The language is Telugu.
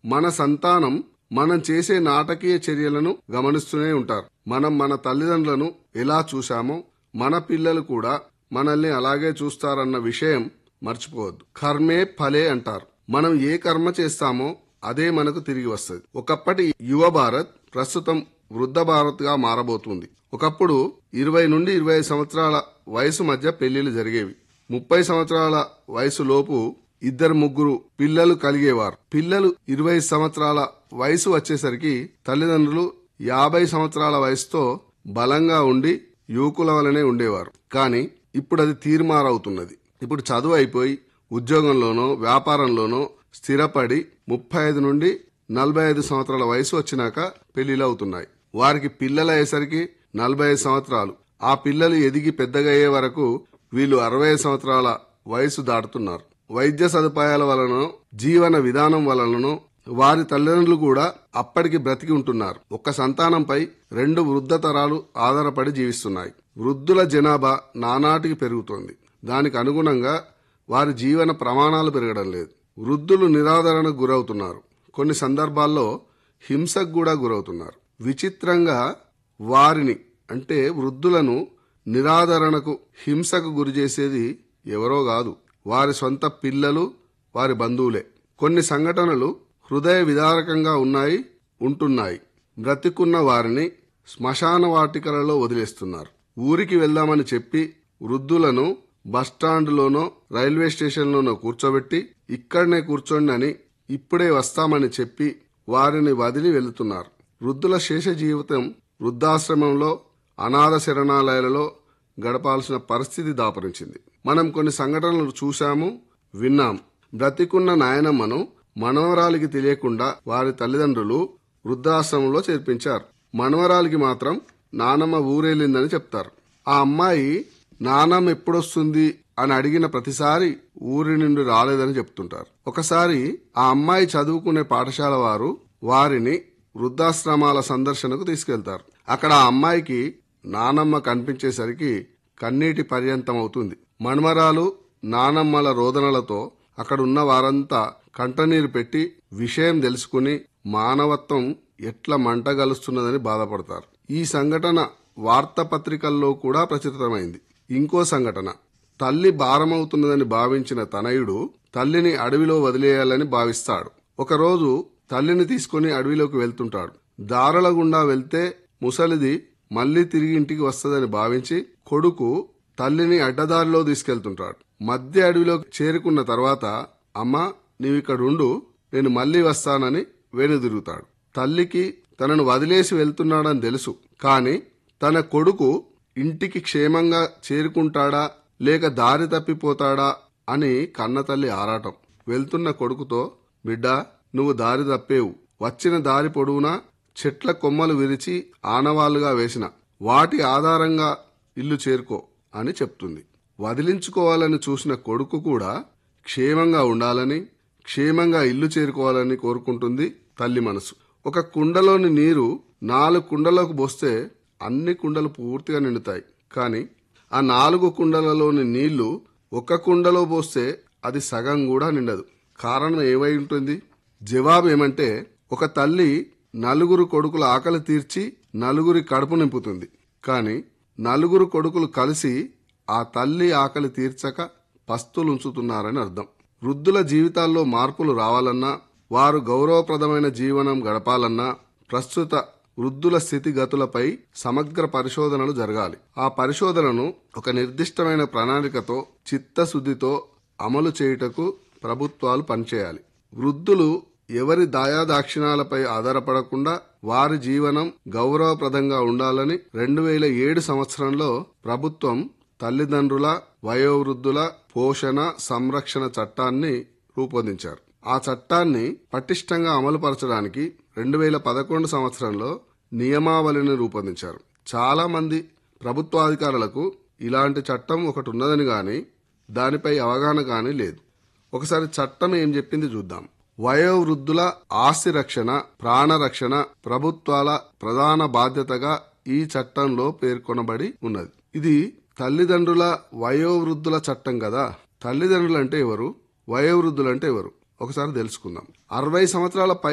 మన సంతానం మనం చేసే నాటకీయ చర్యలను గమనిస్తూనే ఉంటారు మనం మన తల్లిదండ్రులను ఎలా చూశామో మన పిల్లలు కూడా మనల్ని అలాగే చూస్తారన్న విషయం మర్చిపోవద్దు కర్మే ఫలే అంటారు మనం ఏ కర్మ చేస్తామో అదే మనకు తిరిగి వస్తుంది ఒకప్పటి యువ భారత్ ప్రస్తుతం వృద్ధ భారత్ గా మారబోతుంది ఒకప్పుడు ఇరవై నుండి ఇరవై ఐదు సంవత్సరాల వయసు మధ్య పెళ్లిళ్లు జరిగేవి ముప్పై సంవత్సరాల వయసు లోపు ఇద్దరు ముగ్గురు పిల్లలు కలిగేవారు పిల్లలు ఇరవై సంవత్సరాల వయసు వచ్చేసరికి తల్లిదండ్రులు యాభై సంవత్సరాల వయసుతో బలంగా ఉండి యువకుల వలనే ఉండేవారు కానీ ఇప్పుడు అది తీర్మారవుతున్నది ఇప్పుడు చదువు అయిపోయి ఉద్యోగంలోనో వ్యాపారంలోనో స్థిరపడి ముప్పై ఐదు నుండి నలభై ఐదు సంవత్సరాల వయసు వచ్చినాక పెళ్లిళ్ళు అవుతున్నాయి వారికి పిల్లలు అయ్యేసరికి నలభై ఐదు సంవత్సరాలు ఆ పిల్లలు ఎదిగి పెద్దగా అయ్యే వరకు వీళ్ళు అరవై ఐదు సంవత్సరాల వయసు దాటుతున్నారు వైద్య సదుపాయాల వలన జీవన విధానం వలనను వారి తల్లిదండ్రులు కూడా అప్పటికి బ్రతికి ఉంటున్నారు ఒక్క సంతానంపై రెండు వృద్ధ తరాలు ఆధారపడి జీవిస్తున్నాయి వృద్ధుల జనాభా నానాటికి పెరుగుతోంది దానికి అనుగుణంగా వారి జీవన ప్రమాణాలు పెరగడం లేదు వృద్ధులు నిరాదరణకు గురవుతున్నారు కొన్ని సందర్భాల్లో హింసకు కూడా గురవుతున్నారు విచిత్రంగా వారిని అంటే వృద్ధులను నిరాదరణకు హింసకు గురి చేసేది ఎవరో కాదు వారి సొంత పిల్లలు వారి బంధువులే కొన్ని సంఘటనలు హృదయ విదారకంగా ఉన్నాయి ఉంటున్నాయి బ్రతికున్న వారిని శ్మశాన వాటికలలో వదిలేస్తున్నారు ఊరికి వెళ్దామని చెప్పి వృద్ధులను బస్టాండ్లోనో రైల్వే స్టేషన్లోనో కూర్చోబెట్టి ఇక్కడనే కూర్చోండి అని ఇప్పుడే వస్తామని చెప్పి వారిని వదిలి వెళుతున్నారు వృద్ధుల శేష జీవితం వృద్ధాశ్రమంలో అనాథ శరణాలయాలలో గడపాల్సిన పరిస్థితి దాపరించింది మనం కొన్ని సంఘటనలు చూశాము విన్నాం బ్రతికున్న నాయనమ్మను మనవరాలికి తెలియకుండా వారి తల్లిదండ్రులు వృద్ధాశ్రమంలో చేర్పించారు మనవరాలికి మాత్రం నానమ్మ ఊరేలిందని చెప్తారు ఆ అమ్మాయి నానమ్మ ఎప్పుడొస్తుంది అని అడిగిన ప్రతిసారి ఊరి నుండి రాలేదని చెప్తుంటారు ఒకసారి ఆ అమ్మాయి చదువుకునే పాఠశాల వారు వారిని వృద్ధాశ్రమాల సందర్శనకు తీసుకెళ్తారు అక్కడ ఆ అమ్మాయికి నానమ్మ కనిపించేసరికి కన్నీటి పర్యంతం అవుతుంది మణమరాలు నానమ్మల రోదనలతో అక్కడ ఉన్న వారంతా కంటనీరు పెట్టి విషయం తెలుసుకుని మానవత్వం ఎట్ల మంటగలుస్తున్నదని బాధపడతారు ఈ సంఘటన వార్తాపత్రికల్లో కూడా ప్రచురితమైంది ఇంకో సంఘటన తల్లి భారమవుతున్నదని భావించిన తనయుడు తల్లిని అడవిలో వదిలేయాలని భావిస్తాడు ఒకరోజు తల్లిని తీసుకుని అడవిలోకి వెళ్తుంటాడు దారుల గుండా వెళ్తే ముసలిది మళ్లీ తిరిగి ఇంటికి వస్తుందని భావించి కొడుకు తల్లిని అడ్డదారిలో తీసుకెళ్తుంటాడు మధ్య అడవిలోకి చేరుకున్న తర్వాత అమ్మ నీవిక్కడుండు నేను మళ్లీ వస్తానని వెనుదిరుగుతాడు తల్లికి తనను వదిలేసి వెళ్తున్నాడని తెలుసు కాని తన కొడుకు ఇంటికి క్షేమంగా చేరుకుంటాడా లేక దారి తప్పిపోతాడా అని కన్నతల్లి ఆరాటం వెళ్తున్న కొడుకుతో బిడ్డ నువ్వు దారి తప్పేవు వచ్చిన దారి పొడవునా చెట్ల కొమ్మలు విరిచి ఆనవాళ్లుగా వేసిన వాటి ఆధారంగా ఇల్లు చేరుకో అని చెప్తుంది వదిలించుకోవాలని చూసిన కొడుకు కూడా క్షేమంగా ఉండాలని క్షేమంగా ఇల్లు చేరుకోవాలని కోరుకుంటుంది తల్లి మనసు ఒక కుండలోని నీరు నాలుగు కుండలోకి పోస్తే అన్ని కుండలు పూర్తిగా నిండుతాయి కానీ ఆ నాలుగు కుండలలోని నీళ్లు ఒక కుండలో పోస్తే అది సగం కూడా నిండదు కారణం ఏమై ఉంటుంది జవాబు ఏమంటే ఒక తల్లి నలుగురు కొడుకుల ఆకలి తీర్చి నలుగురి కడుపు నింపుతుంది కానీ నలుగురు కొడుకులు కలిసి ఆ తల్లి ఆకలి తీర్చక పస్తులుంచుతున్నారని అర్థం వృద్ధుల జీవితాల్లో మార్పులు రావాలన్నా వారు గౌరవప్రదమైన జీవనం గడపాలన్నా ప్రస్తుత వృద్ధుల స్థితిగతులపై సమగ్ర పరిశోధనలు జరగాలి ఆ పరిశోధనను ఒక నిర్దిష్టమైన ప్రణాళికతో చిత్తశుద్ధితో అమలు చేయుటకు ప్రభుత్వాలు పనిచేయాలి వృద్ధులు ఎవరి దాయాదాక్షిణాలపై ఆధారపడకుండా వారి జీవనం గౌరవప్రదంగా ఉండాలని రెండు వేల ఏడు సంవత్సరంలో ప్రభుత్వం తల్లిదండ్రుల వయోవృద్ధుల పోషణ సంరక్షణ చట్టాన్ని రూపొందించారు ఆ చట్టాన్ని పటిష్టంగా అమలుపరచడానికి రెండు వేల పదకొండు సంవత్సరంలో నియమావళిని రూపొందించారు చాలా మంది ప్రభుత్వాధికారులకు ఇలాంటి చట్టం ఒకటి ఉన్నదని గాని దానిపై అవగాహన గాని లేదు ఒకసారి చట్టం ఏం చెప్పింది చూద్దాం వయోవృద్ధుల ఆస్తి రక్షణ ప్రాణ రక్షణ ప్రభుత్వాల ప్రధాన బాధ్యతగా ఈ చట్టంలో పేర్కొనబడి ఉన్నది ఇది తల్లిదండ్రుల వయోవృద్ధుల చట్టం కదా తల్లిదండ్రులు అంటే ఎవరు వయోవృద్ధులు అంటే ఎవరు ఒకసారి తెలుసుకుందాం అరవై సంవత్సరాల పై